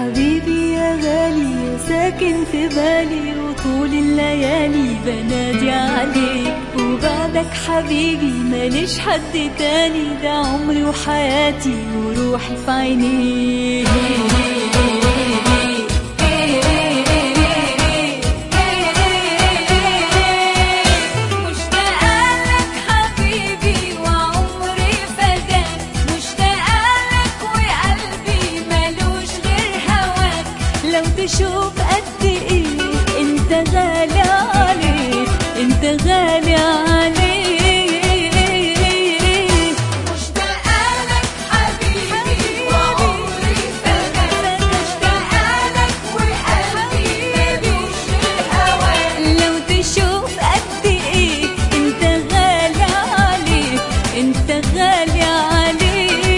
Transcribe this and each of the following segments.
حبيبي يا غالي يا ساكن في بالي وطول الليالي بنادي عليك وبعدك حبيبي ماليش حد تاني ده عمري وحياتي وروحي في عينيك مشتاقة لك حبيبي وعمري فداك مشتاقة لك وقلبي ملوش غير هواك لو تشوف قد ايه انت غالي عليك انت غالي عليك مشتاقة لك حبيبي وعمري فداك مشتاقة لك وقلبي ملوش غير هواك لو تشوف قد ايه انت غالي عليك انت غالي عليك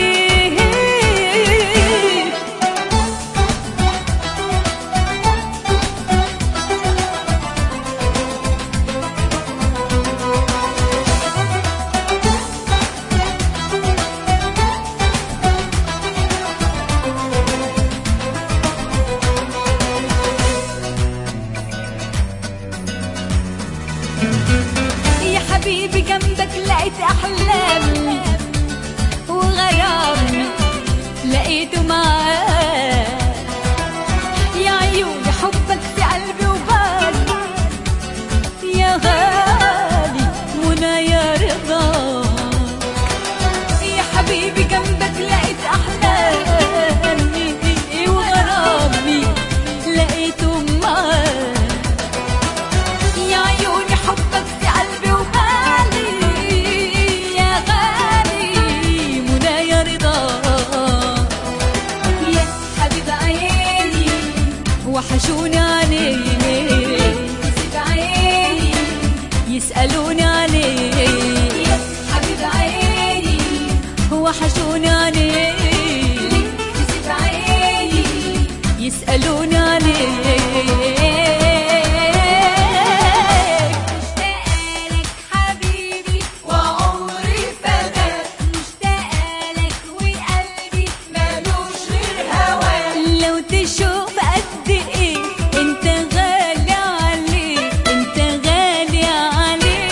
يا حبيبي جنبك لقيت احلامي وغرامي لقيته معاك يا عيوني حبك في قلبي وبالي يا غالي منى يا رضا يا حبيبي جنبك لقيت احلامي وغرامي لقيته معاك يا عيوني حبك في قلبي وبالي يا غالي منى يا رضا يا حبيب عيني وحشوني عليك نسيت عيني يسألوني عليك يا حبيب عيني وحشوني عليك نسيت عيني يسألوني عليك مشتاقة لك حبيبي وعمري فداك مشتاقة لك وقلبي ملوش غير هواك لو تشوف قد ايه انت غالي عليك انت غالي عليك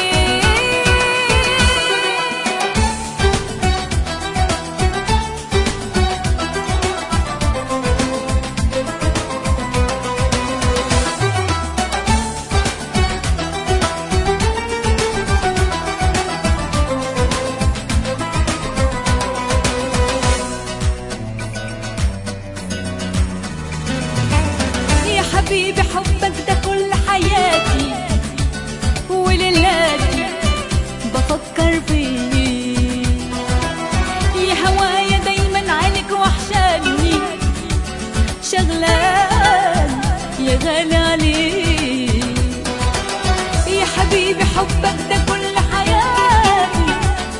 يا حبيبي حبك ده كل حياتي وليلاتي بفكر فيك يا هوايا دايما عينك وحشاني شغلان يا غالي عليك يا حبيبي حبك ده كل حياتي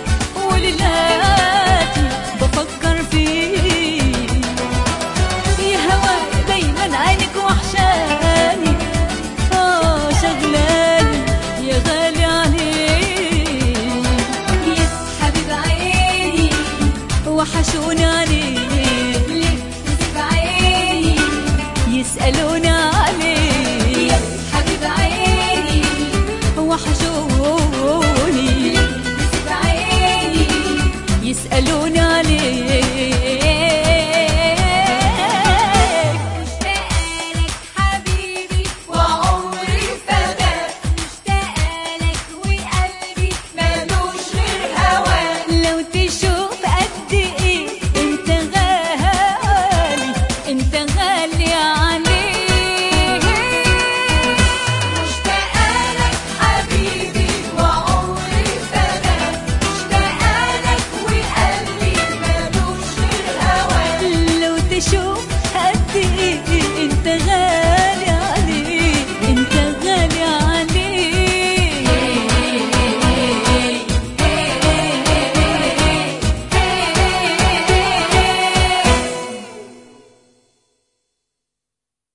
وليلاتي بفكر فيك يا هواي دايما عينك وحشاني اه شغلاني يا غالي عليك يا حبيب عيني وحشوني عليك ليه نسيت عيني يسألوني